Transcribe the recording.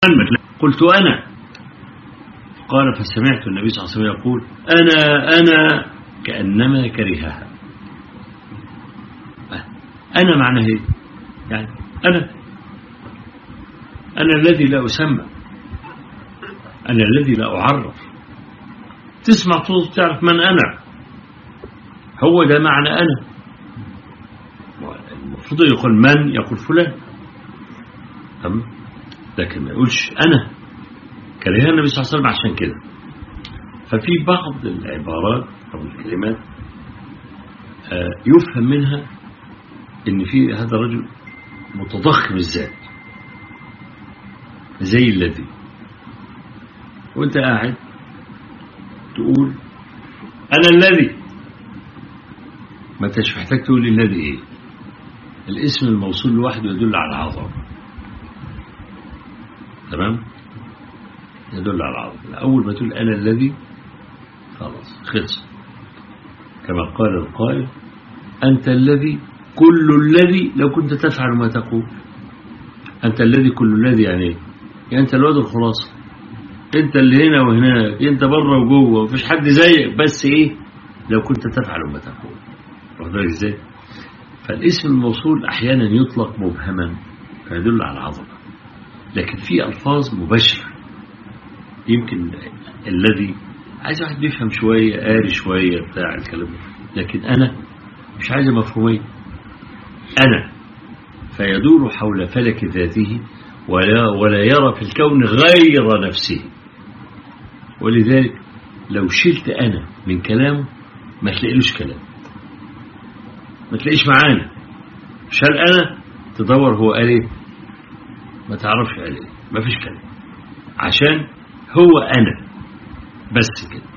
محمد قلت أنا قال فسمعت النبي صلى الله عليه وسلم يقول أنا أنا كأنما كرهها أنا معنى ايه يعني أنا أنا الذي لا أسمى أنا الذي لا أعرف تسمع صوت تعرف من أنا هو ده معنى أنا المفروض يقول من يقول فلان تمام لكن ما يقولش أنا كرهها النبي صلى الله عليه وسلم عشان كده ففي بعض العبارات أو الكلمات آه، يفهم منها ان في هذا الرجل متضخم الذات زي الذي وانت قاعد تقول انا الذي ما انتش محتاج تقول الذي ايه الاسم الموصول لوحده يدل على العظمه تمام يدل على العظمه اول ما تقول انا الذي خلاص خلص كما قال القائل انت الذي كل الذي لو كنت تفعل ما تقول أنت الذي كل الذي يعني ايه يعني أنت الواد الخلاصة أنت اللي هنا وهناك أنت بره وجوه ومفيش حد زيك بس إيه لو كنت تفعل ما تقول واخد بالك إزاي فالاسم الموصول أحيانا يطلق مبهما فيدل على العظمة لكن في ألفاظ مباشرة يمكن الذي عايز واحد بيفهم شوية قاري شوية بتاع الكلام لكن أنا مش عايز مفهومية أنا فيدور حول فلك ذاته ولا, ولا يرى في الكون غير نفسه ولذلك لو شلت أنا من كلامه ما تلاقيلوش كلام ما تلاقيش معانا شال أنا تدور هو قال ايه ما تعرفش قال ايه ما فيش كلام عشان هو أنا بس كده